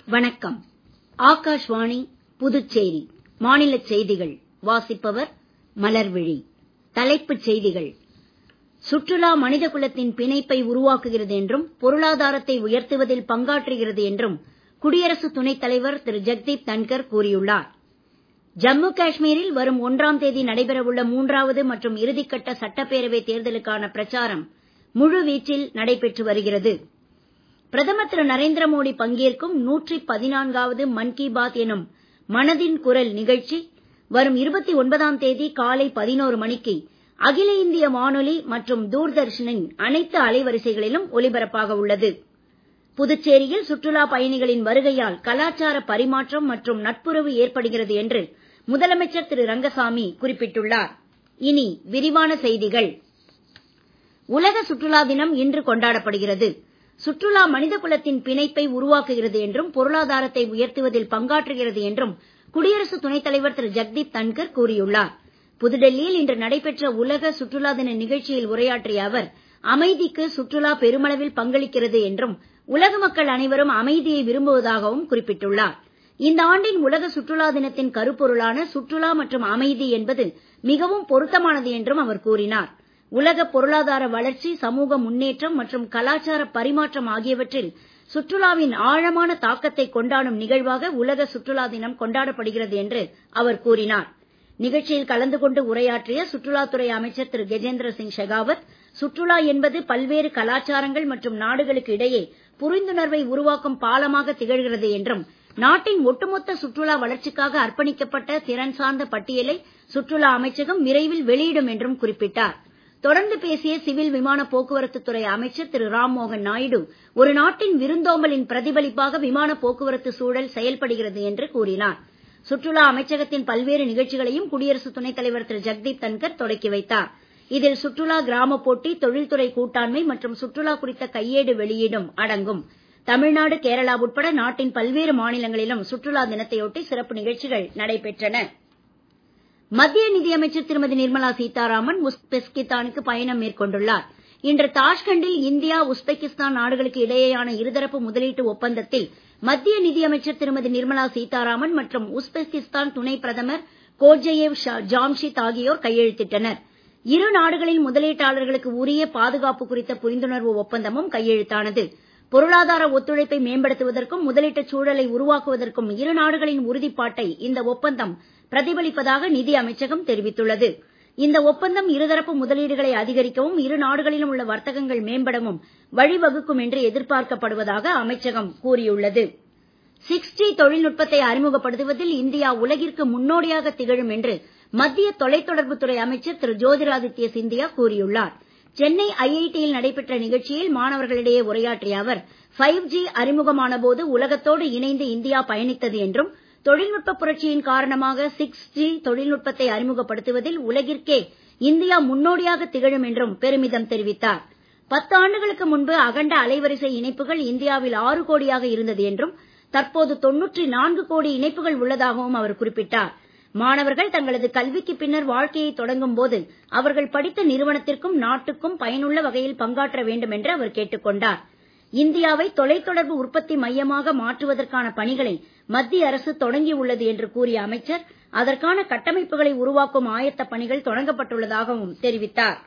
வணக்கம் ஆகாஷ்வாணி புதுச்சேரி மாநிலச் செய்திகள் வாசிப்பவர் மலர்விழி தலைப்புச் செய்திகள் சுற்றுலா மனித குலத்தின் பிணைப்பை உருவாக்குகிறது என்றும் பொருளாதாரத்தை உயர்த்துவதில் பங்காற்றுகிறது என்றும் குடியரசு துணைத் தலைவர் திரு ஜெக்தீப் தன்கர் கூறியுள்ளார் ஜம்மு காஷ்மீரில் வரும் ஒன்றாம் தேதி நடைபெறவுள்ள மூன்றாவது மற்றும் இறுதிக்கட்ட சட்டப்பேரவை தேர்தலுக்கான பிரச்சாரம் முழு வீச்சில் நடைபெற்று வருகிறது பிரதமர் திரு நரேந்திர மோடி பங்கேற்கும் நூற்றி பதினான்காவது மன் கி பாத் எனும் மனதின் குரல் நிகழ்ச்சி வரும் இருபத்தி ஒன்பதாம் தேதி காலை பதினோரு மணிக்கு அகில இந்திய வானொலி மற்றும் தூர்தர்ஷனின் அனைத்து அலைவரிசைகளிலும் ஒலிபரப்பாக உள்ளது புதுச்சேரியில் சுற்றுலா பயணிகளின் வருகையால் கலாச்சார பரிமாற்றம் மற்றும் நட்புறவு ஏற்படுகிறது என்று முதலமைச்சர் திரு ரங்கசாமி குறிப்பிட்டுள்ளார் இனி விரிவான செய்திகள் உலக சுற்றுலா தினம் இன்று கொண்டாடப்படுகிறது சுற்றுலா மனித குலத்தின் பிணைப்பை உருவாக்குகிறது என்றும் பொருளாதாரத்தை உயர்த்துவதில் பங்காற்றுகிறது என்றும் குடியரசு துணைத் தலைவர் திரு ஜெக்தீப் தன்கர் கூறியுள்ளார் புதுடெல்லியில் இன்று நடைபெற்ற உலக சுற்றுலா தின நிகழ்ச்சியில் உரையாற்றிய அவர் அமைதிக்கு சுற்றுலா பெருமளவில் பங்களிக்கிறது என்றும் உலக மக்கள் அனைவரும் அமைதியை விரும்புவதாகவும் குறிப்பிட்டுள்ளார் இந்த ஆண்டின் உலக சுற்றுலா தினத்தின் கருப்பொருளான சுற்றுலா மற்றும் அமைதி என்பது மிகவும் பொருத்தமானது என்றும் அவர் கூறினார் உலக பொருளாதார வளர்ச்சி சமூக முன்னேற்றம் மற்றும் கலாச்சார பரிமாற்றம் ஆகியவற்றில் சுற்றுலாவின் ஆழமான தாக்கத்தை கொண்டாடும் நிகழ்வாக உலக சுற்றுலா தினம் கொண்டாடப்படுகிறது என்று அவர் கூறினார் நிகழ்ச்சியில் கலந்து கொண்டு உரையாற்றிய சுற்றுலாத்துறை அமைச்சர் திரு கஜேந்திர சிங் ஷெகாவத் சுற்றுலா என்பது பல்வேறு கலாச்சாரங்கள் மற்றும் நாடுகளுக்கு இடையே புரிந்துணர்வை உருவாக்கும் பாலமாக திகழ்கிறது என்றும் நாட்டின் ஒட்டுமொத்த சுற்றுலா வளர்ச்சிக்காக அர்ப்பணிக்கப்பட்ட திறன் சார்ந்த பட்டியலை சுற்றுலா அமைச்சகம் விரைவில் வெளியிடும் என்றும் குறிப்பிட்டார் தொடர்ந்து பேசிய சிவில் விமான போக்குவரத்து துறை அமைச்சர் திரு ராம்மோகன் நாயுடு ஒரு நாட்டின் விருந்தோம்பலின் பிரதிபலிப்பாக விமான போக்குவரத்து சூழல் செயல்படுகிறது என்று கூறினார் சுற்றுலா அமைச்சகத்தின் பல்வேறு நிகழ்ச்சிகளையும் குடியரசு துணைத் தலைவர் திரு ஜெக்தீப் தன்கர் தொடக்கி வைத்தார் இதில் சுற்றுலா கிராம போட்டி தொழில்துறை கூட்டாண்மை மற்றும் சுற்றுலா குறித்த கையேடு வெளியீடும் அடங்கும் தமிழ்நாடு கேரளா உட்பட நாட்டின் பல்வேறு மாநிலங்களிலும் சுற்றுலா தினத்தையொட்டி சிறப்பு நிகழ்ச்சிகள் நடைபெற்றன மத்திய நிதியமைச்சர் திருமதி நிர்மலா சீதாராமன் உஸ்பெஸ்கிஸ்தானுக்கு பயணம் மேற்கொண்டுள்ளார் இன்று தாஷ்கண்டில் இந்தியா உஸ்பெகிஸ்தான் நாடுகளுக்கு இடையேயான இருதரப்பு முதலீட்டு ஒப்பந்தத்தில் மத்திய நிதியமைச்சர் திருமதி நிர்மலா சீதாராமன் மற்றும் உஸ்பெகிஸ்தான் துணை பிரதமர் கோர்ஜயேவ் ஜாம்ஷித் ஆகியோர் கையெழுத்திட்டனர் இரு நாடுகளின் முதலீட்டாளர்களுக்கு உரிய பாதுகாப்பு குறித்த புரிந்துணர்வு ஒப்பந்தமும் கையெழுத்தானது பொருளாதார ஒத்துழைப்பை மேம்படுத்துவதற்கும் முதலீட்டுச் சூழலை உருவாக்குவதற்கும் இரு நாடுகளின் உறுதிப்பாட்டை இந்த ஒப்பந்தம் பிரதிபலிப்பதாக நிதி அமைச்சகம் தெரிவித்துள்ளது இந்த ஒப்பந்தம் இருதரப்பு முதலீடுகளை அதிகரிக்கவும் இரு நாடுகளிலும் உள்ள வர்த்தகங்கள் மேம்படவும் வழிவகுக்கும் என்று எதிர்பார்க்கப்படுவதாக அமைச்சகம் கூறியுள்ளது சிக்ஸ் ஜி தொழில்நுட்பத்தை அறிமுகப்படுத்துவதில் இந்தியா உலகிற்கு முன்னோடியாக திகழும் என்று மத்திய தொலைத்தொடர்புத்துறை அமைச்சர் திரு ஜோதிராதித்ய சிந்தியா கூறியுள்ளார் சென்னை ஐஐடியில் நடைபெற்ற நிகழ்ச்சியில் மாணவர்களிடையே உரையாற்றிய அவர் ஃபைவ் ஜி அறிமுகமான போது உலகத்தோடு இணைந்து இந்தியா பயணித்தது என்றும் தொழில்நுட்ப புரட்சியின் காரணமாக சிக்ஸ் ஜி தொழில்நுட்பத்தை அறிமுகப்படுத்துவதில் உலகிற்கே இந்தியா முன்னோடியாக திகழும் என்றும் பெருமிதம் தெரிவித்தார் பத்து ஆண்டுகளுக்கு முன்பு அகண்ட அலைவரிசை இணைப்புகள் இந்தியாவில் ஆறு கோடியாக இருந்தது என்றும் தற்போது தொன்னூற்றி நான்கு கோடி இணைப்புகள் உள்ளதாகவும் அவர் குறிப்பிட்டார் மாணவர்கள் தங்களது கல்விக்கு பின்னர் வாழ்க்கையை தொடங்கும் போது அவர்கள் படித்த நிறுவனத்திற்கும் நாட்டுக்கும் பயனுள்ள வகையில் பங்காற்ற வேண்டும் என்று அவர் கேட்டுக் கொண்டார் இந்தியாவை தொலைத்தொடர்பு உற்பத்தி மையமாக மாற்றுவதற்கான பணிகளை மத்திய அரசு தொடங்கியுள்ளது என்று கூறிய அமைச்சர் அதற்கான கட்டமைப்புகளை உருவாக்கும் ஆயத்தப் பணிகள் தொடங்கப்பட்டுள்ளதாகவும் தெரிவித்தார்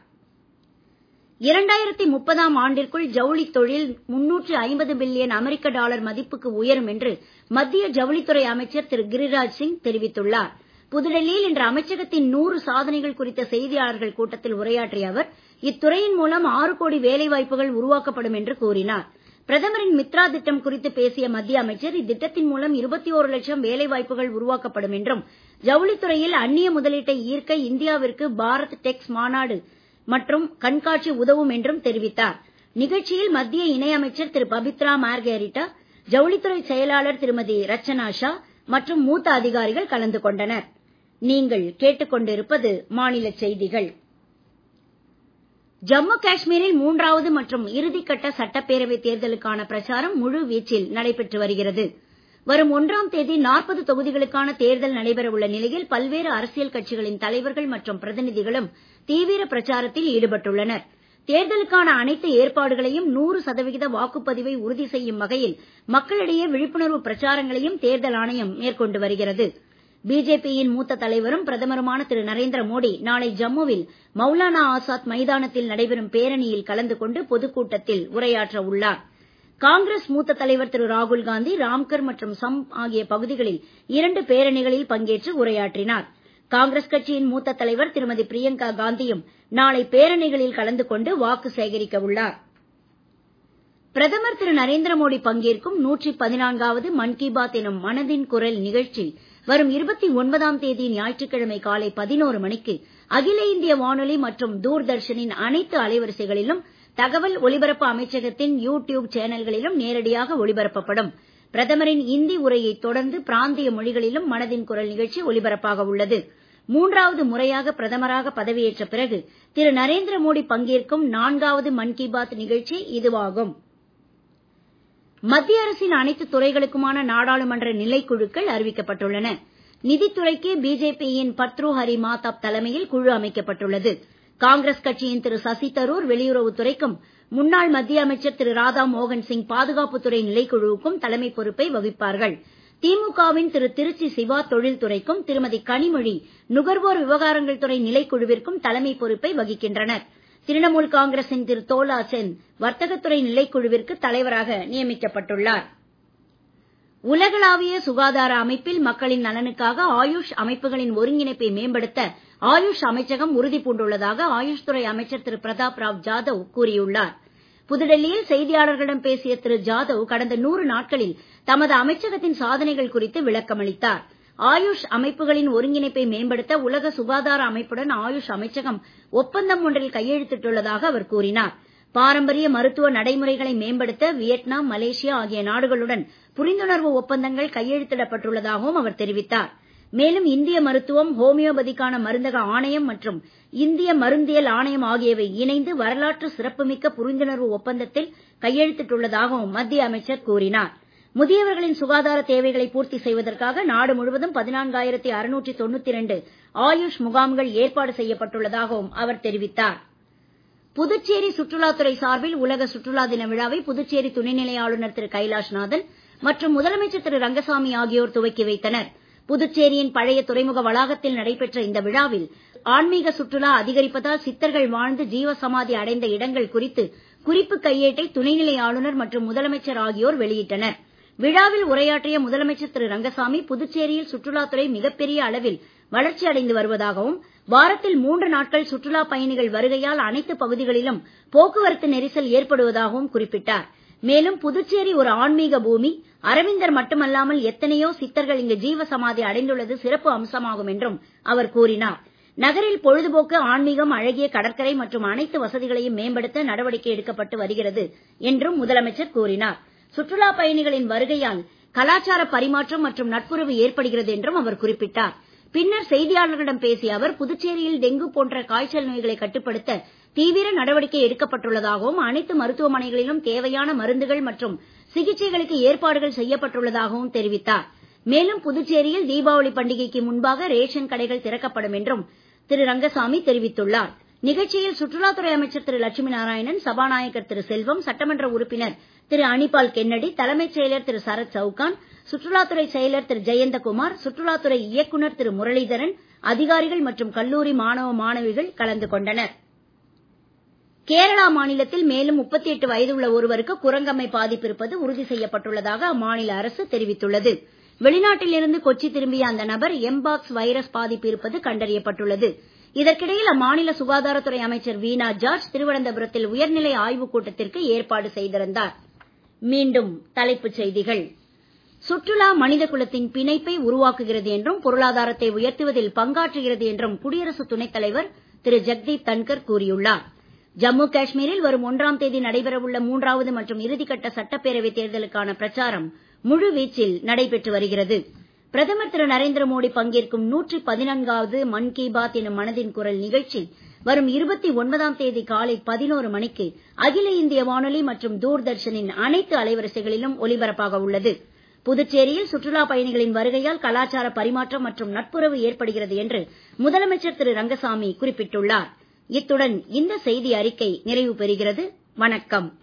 இரண்டாயிரத்தி முப்பதாம் ஆண்டிற்குள் ஜவுளித் தொழில் முன்னூற்று ஐம்பது பில்லியன் அமெரிக்க டாலர் மதிப்புக்கு உயரும் என்று மத்திய ஜவுளித்துறை அமைச்சர் திரு கிரிராஜ் சிங் தெரிவித்துள்ளார் புதுடெல்லியில் இன்று அமைச்சகத்தின் நூறு சாதனைகள் குறித்த செய்தியாளர்கள் கூட்டத்தில் உரையாற்றிய அவர் இத்துறையின் மூலம் ஆறு கோடி வேலை வாய்ப்புகள் உருவாக்கப்படும் என்று கூறினார் பிரதமரின் மித்ரா திட்டம் குறித்து பேசிய மத்திய அமைச்சர் இத்திட்டத்தின் மூலம் இருபத்தி ஓரு லட்சம் வேலை வாய்ப்புகள் உருவாக்கப்படும் என்றும் ஜவுளித்துறையில் அந்நிய முதலீட்டை ஈர்க்க இந்தியாவிற்கு பாரத் டெக்ஸ் மாநாடு மற்றும் கண்காட்சி உதவும் என்றும் தெரிவித்தார் நிகழ்ச்சியில் மத்திய இணையமைச்சர் திரு பபித்ரா மார்கெரிட்டா ஜவுளித்துறை செயலாளர் திருமதி ரச்சனா ஷா மற்றும் மூத்த அதிகாரிகள் கலந்து கொண்டனர் நீங்கள் கேட்டுக்கொண்டிருப்பது மாநில செய்திகள் ஜம்மு காஷ்மீரில் மூன்றாவது மற்றும் இறுதிக்கட்ட சட்டப்பேரவை தேர்தலுக்கான பிரச்சாரம் முழு வீச்சில் நடைபெற்று வருகிறது வரும் ஒன்றாம் தேதி நாற்பது தொகுதிகளுக்கான தேர்தல் நடைபெற உள்ள நிலையில் பல்வேறு அரசியல் கட்சிகளின் தலைவர்கள் மற்றும் பிரதிநிதிகளும் தீவிர பிரச்சாரத்தில் ஈடுபட்டுள்ளனர் தேர்தலுக்கான அனைத்து ஏற்பாடுகளையும் நூறு சதவிகித வாக்குப்பதிவை உறுதி செய்யும் வகையில் மக்களிடையே விழிப்புணர்வு பிரச்சாரங்களையும் தேர்தல் ஆணையம் மேற்கொண்டு வருகிறது பிஜேபியின் மூத்த தலைவரும் பிரதமருமான திரு நரேந்திர மோடி நாளை ஜம்முவில் மௌலானா ஆசாத் மைதானத்தில் நடைபெறும் பேரணியில் கலந்து கொண்டு பொதுக்கூட்டத்தில் உரையாற்ற உள்ளார் காங்கிரஸ் மூத்த தலைவர் திரு ராகுல் காந்தி ராம்கர் மற்றும் சம் ஆகிய பகுதிகளில் இரண்டு பேரணிகளில் பங்கேற்று உரையாற்றினார் காங்கிரஸ் கட்சியின் மூத்த தலைவர் திருமதி பிரியங்கா காந்தியும் நாளை பேரணிகளில் கலந்து கொண்டு வாக்கு சேகரிக்க உள்ளார் பிரதமர் திரு நரேந்திர மோடி பங்கேற்கும் நூற்றி பதினான்காவது மன் கி பாத் எனும் மனதின் குரல் நிகழ்ச்சி வரும் இருபத்தி ஒன்பதாம் தேதி ஞாயிற்றுக்கிழமை காலை பதினோரு மணிக்கு அகில இந்திய வானொலி மற்றும் தூர்தர்ஷனின் அனைத்து அலைவரிசைகளிலும் தகவல் ஒலிபரப்பு அமைச்சகத்தின் யூ டியூப் சேனல்களிலும் நேரடியாக ஒளிபரப்பப்படும் பிரதமரின் இந்தி உரையைத் தொடர்ந்து பிராந்திய மொழிகளிலும் மனதின் குரல் நிகழ்ச்சி ஒலிபரப்பாக உள்ளது மூன்றாவது முறையாக பிரதமராக பதவியேற்ற பிறகு திரு நரேந்திர மோடி பங்கேற்கும் நான்காவது மன் கி பாத் நிகழ்ச்சி இதுவாகும் மத்திய அரசின் அனைத்து துறைகளுக்குமான நாடாளுமன்ற நிலைக்குழுக்கள் அறிவிக்கப்பட்டுள்ளன நிதித்துறைக்கு பிஜேபியின் பர்த்ருஹரி மாதாப் தலைமையில் குழு அமைக்கப்பட்டுள்ளது காங்கிரஸ் கட்சியின் திரு சசி தரூர் வெளியுறவுத்துறைக்கும் முன்னாள் மத்திய அமைச்சர் திரு ராதா மோகன் சிங் பாதுகாப்புத்துறை நிலைக்குழுவுக்கும் தலைமை பொறுப்பை வகிப்பார்கள் திமுகவின் திரு திருச்சி சிவா தொழில்துறைக்கும் திருமதி கனிமொழி நுகர்வோர் விவகாரங்கள் துறை நிலைக்குழுவிற்கும் தலைமை பொறுப்பை வகிக்கின்றனர் திரிணாமுல் காங்கிரசின் திரு தோலா சென் வர்த்தகத்துறை நிலைக்குழுவிற்கு தலைவராக நியமிக்கப்பட்டுள்ளார் உலகளாவிய சுகாதார அமைப்பில் மக்களின் நலனுக்காக ஆயுஷ் அமைப்புகளின் ஒருங்கிணைப்பை மேம்படுத்த ஆயுஷ் அமைச்சகம் உறுதி பூண்டுள்ளதாக ஆயுஷ் துறை அமைச்சர் திரு பிரதாப் ராவ் ஜாதவ் கூறியுள்ளார் புதுடெல்லியில் செய்தியாளர்களிடம் பேசிய திரு ஜாதவ் கடந்த நூறு நாட்களில் தமது அமைச்சகத்தின் சாதனைகள் குறித்து விளக்கமளித்தார் ஆயுஷ் அமைப்புகளின் ஒருங்கிணைப்பை மேம்படுத்த உலக சுகாதார அமைப்புடன் ஆயுஷ் அமைச்சகம் ஒப்பந்தம் ஒன்றில் கையெழுத்திட்டுள்ளதாக அவர் கூறினார் பாரம்பரிய மருத்துவ நடைமுறைகளை மேம்படுத்த வியட்நாம் மலேசியா ஆகிய நாடுகளுடன் புரிந்துணர்வு ஒப்பந்தங்கள் கையெழுத்திடப்பட்டுள்ளதாகவும் அவர் தெரிவித்தார் மேலும் இந்திய மருத்துவம் ஹோமியோபதிக்கான மருந்தக ஆணையம் மற்றும் இந்திய மருந்தியல் ஆணையம் ஆகியவை இணைந்து வரலாற்று சிறப்புமிக்க புரிந்துணர்வு ஒப்பந்தத்தில் கையெழுத்திட்டுள்ளதாகவும் மத்திய அமைச்சர் கூறினார் முதியவர்களின் சுகாதார தேவைகளை பூர்த்தி செய்வதற்காக நாடு முழுவதும் பதினான்காயிரத்தி அறுநூற்றி தொண்ணூத்தி இரண்டு ஆயுஷ் முகாம்கள் ஏற்பாடு செய்யப்பட்டுள்ளதாகவும் அவர் தெரிவித்தார் புதுச்சேரி சுற்றுலாத்துறை சார்பில் உலக சுற்றுலா தின விழாவை புதுச்சேரி துணைநிலை ஆளுநர் திரு கைலாஷ்நாதன் மற்றும் முதலமைச்சர் திரு ரங்கசாமி ஆகியோர் துவக்கி வைத்தனர் புதுச்சேரியின் பழைய துறைமுக வளாகத்தில் நடைபெற்ற இந்த விழாவில் ஆன்மீக சுற்றுலா அதிகரிப்பதால் சித்தர்கள் வாழ்ந்து ஜீவசமாதி அடைந்த இடங்கள் குறித்து குறிப்பு கையேட்டை துணைநிலை ஆளுநர் மற்றும் முதலமைச்சர் ஆகியோர் வெளியிட்டனர் விழாவில் உரையாற்றிய முதலமைச்சர் திரு ரங்கசாமி புதுச்சேரியில் சுற்றுலாத்துறை மிகப்பெரிய அளவில் வளர்ச்சி அடைந்து வருவதாகவும் வாரத்தில் மூன்று நாட்கள் சுற்றுலா பயணிகள் வருகையால் அனைத்து பகுதிகளிலும் போக்குவரத்து நெரிசல் ஏற்படுவதாகவும் குறிப்பிட்டார் மேலும் புதுச்சேரி ஒரு ஆன்மீக பூமி அரவிந்தர் மட்டுமல்லாமல் எத்தனையோ சித்தர்கள் இங்கு ஜீவசமாதி அடைந்துள்ளது சிறப்பு அம்சமாகும் என்றும் அவர் கூறினார் நகரில் பொழுதுபோக்கு ஆன்மீகம் அழகிய கடற்கரை மற்றும் அனைத்து வசதிகளையும் மேம்படுத்த நடவடிக்கை எடுக்கப்பட்டு வருகிறது என்றும் முதலமைச்சர் கூறினார் சுற்றுலா பயணிகளின் வருகையால் கலாச்சார பரிமாற்றம் மற்றும் நட்புறவு ஏற்படுகிறது என்றும் அவர் குறிப்பிட்டார் பின்னர் செய்தியாளர்களிடம் பேசிய அவர் புதுச்சேரியில் டெங்கு போன்ற காய்ச்சல் நோய்களை கட்டுப்படுத்த தீவிர நடவடிக்கை எடுக்கப்பட்டுள்ளதாகவும் அனைத்து மருத்துவமனைகளிலும் தேவையான மருந்துகள் மற்றும் சிகிச்சைகளுக்கு ஏற்பாடுகள் செய்யப்பட்டுள்ளதாகவும் தெரிவித்தார் மேலும் புதுச்சேரியில் தீபாவளி பண்டிகைக்கு முன்பாக ரேஷன் கடைகள் திறக்கப்படும் என்றும் திரு ரங்கசாமி தெரிவித்துள்ளார் நிகழ்ச்சியில் சுற்றுலாத்துறை அமைச்சர் திரு லட்சுமி நாராயணன் சபாநாயகர் திரு செல்வம் சட்டமன்ற உறுப்பினர் திரு அனிபால் கென்னடி தலைமைச் செயலர் திரு சரத் சவுகான் சுற்றுலாத்துறை செயலர் திரு ஜெயந்தகுமார் சுற்றுலாத்துறை இயக்குனர் திரு முரளிதரன் அதிகாரிகள் மற்றும் கல்லூரி மாணவ மாணவிகள் கலந்து கொண்டனர் கேரளா மாநிலத்தில் மேலும் 38 வயது உள்ள ஒருவருக்கு குரங்கம்மை பாதிப்பு இருப்பது உறுதி செய்யப்பட்டுள்ளதாக அம்மாநில அரசு தெரிவித்துள்ளது வெளிநாட்டில் இருந்து கொச்சி திரும்பிய அந்த நபர் எம்பாக்ஸ் வைரஸ் பாதிப்பு இருப்பது கண்டறியப்பட்டுள்ளது இதற்கிடையில் அம்மாநில சுகாதாரத்துறை அமைச்சர் வீணா ஜார்ஜ் திருவனந்தபுரத்தில் உயர்நிலை ஆய்வுக் கூட்டத்திற்கு ஏற்பாடு செய்திருந்தார் மீண்டும் தலைப்புச் செய்திகள் சுற்றுலா மனித குலத்தின் பிணைப்பை உருவாக்குகிறது என்றும் பொருளாதாரத்தை உயர்த்துவதில் பங்காற்றுகிறது என்றும் குடியரசு துணைத் தலைவர் திரு ஜெக்தீப் தன்கர் கூறியுள்ளார் ஜம்மு காஷ்மீரில் வரும் ஒன்றாம் தேதி நடைபெறவுள்ள மூன்றாவது மற்றும் இறுதிக்கட்ட சட்டப்பேரவைத் தேர்தலுக்கான பிரச்சாரம் முழு வீச்சில் நடைபெற்று வருகிறது பிரதமர் திரு நரேந்திர மோடி பங்கேற்கும் நூற்றி பதினான்காவது மன் கி பாத் எனும் மனதின் குரல் நிகழ்ச்சி வரும் இருபத்தி ஒன்பதாம் தேதி காலை பதினோரு மணிக்கு அகில இந்திய வானொலி மற்றும் தூர்தர்ஷனின் அனைத்து அலைவரிசைகளிலும் ஒலிபரப்பாக உள்ளது புதுச்சேரியில் சுற்றுலா பயணிகளின் வருகையால் கலாச்சார பரிமாற்றம் மற்றும் நட்புறவு ஏற்படுகிறது என்று முதலமைச்சர் திரு ரங்கசாமி குறிப்பிட்டுள்ளார் இத்துடன் இந்த செய்தி அறிக்கை நிறைவு பெறுகிறது வணக்கம்